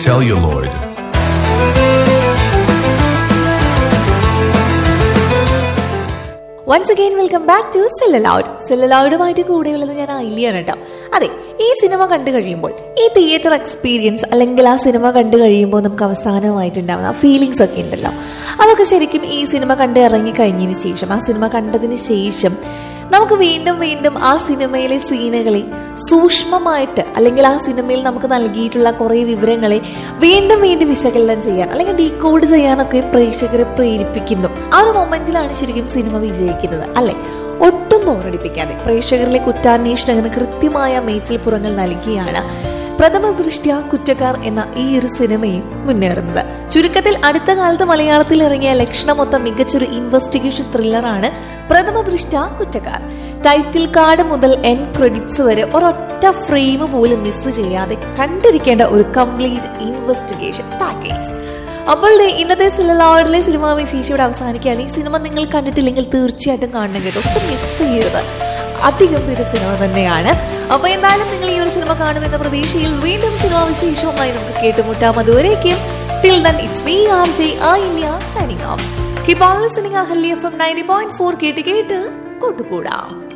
celluloid. Once again welcome back to celluloid സെല്ലലൗഡുമായിട്ട് കൂടെയുള്ളത് ഞാൻ ഐലിയാണ് കേട്ടോ അതെ ഈ സിനിമ കണ്ടു കഴിയുമ്പോൾ ഈ തിയേറ്റർ എക്സ്പീരിയൻസ് അല്ലെങ്കിൽ ആ സിനിമ കണ്ടു കഴിയുമ്പോൾ നമുക്ക് അവസാനമായിട്ടുണ്ടാവുന്ന ആ ഫീലിങ്സ് ഒക്കെ ഉണ്ടല്ലോ അതൊക്കെ ശരിക്കും ഈ സിനിമ കണ്ട് ഇറങ്ങി കഴിഞ്ഞതിന് ശേഷം ആ സിനിമ കണ്ടതിന് ശേഷം നമുക്ക് വീണ്ടും വീണ്ടും ആ സിനിമയിലെ സീനുകളെ സൂക്ഷ്മമായിട്ട് അല്ലെങ്കിൽ ആ സിനിമയിൽ നമുക്ക് നൽകിയിട്ടുള്ള കുറേ വിവരങ്ങളെ വീണ്ടും വീണ്ടും വിശകലനം ചെയ്യാൻ അല്ലെങ്കിൽ ഡീകോഡ് ചെയ്യാനൊക്കെ പ്രേക്ഷകരെ പ്രേരിപ്പിക്കുന്നു ആ ഒരു മൊമെന്റിലാണ് ശരിക്കും സിനിമ വിജയിക്കുന്നത് അല്ലെ ഒട്ടും ബോറടിപ്പിക്കാതെ പ്രേക്ഷകരിലെ കുറ്റാന്വേഷണത്തിന് കൃത്യമായ മേച്ചിൽപ്പുറങ്ങൾ നൽകിയാണ് പ്രഥമ ദൃഷ്ട്യ കുറ്റക്കാർ എന്ന ഈ ഒരു സിനിമയും മുന്നേറുന്നത് ചുരുക്കത്തിൽ അടുത്ത കാലത്ത് മലയാളത്തിൽ ഇറങ്ങിയ ലക്ഷണമൊത്ത മികച്ചൊരു ഇൻവെസ്റ്റിഗേഷൻ ത്രില്ലറാണ് പ്രഥമ ദൃഷ്ട്യ കുറ്റക്കാർ ടൈറ്റിൽ കാർഡ് മുതൽ എൻ ക്രെഡിറ്റ്സ് വരെ ഒരൊറ്റ ഫ്രെയിം പോലും മിസ് ചെയ്യാതെ കണ്ടിരിക്കേണ്ട ഒരു കംപ്ലീറ്റ് ഇൻവെസ്റ്റിഗേഷൻ പാക്കേജ് അപ്പോൾ ദേ ഇന്നത്തെ സിലലോഡിലെ സിനിമാ വിശേഷം ഇവിടെ അവസാനിക്കുകയാണ് ഈ സിനിമ നിങ്ങൾ കണ്ടിട്ടില്ലെങ്കിൽ തീർച്ചയായിട്ടും കാണണം കേട്ടോ ഒട്ടും മിസ് ചെയ്യരുത് അതിഗംഭീര സിനിമ തന്നെയാണ് അപ്പൊ എന്തായാലും നിങ്ങൾ ഈ ഒരു സിനിമ കാണുമെന്ന പ്രതീക്ഷയിൽ വീണ്ടും സിനിമാ വിശേഷവുമായി നമുക്ക് കേട്ടുമുട്ടാം അതുവരേക്കും till then it's me R J uh India signing off keep on listening Ahalya F M ninety point four കേട്ട് കേട്ട് കൂട്ടുകൂടാം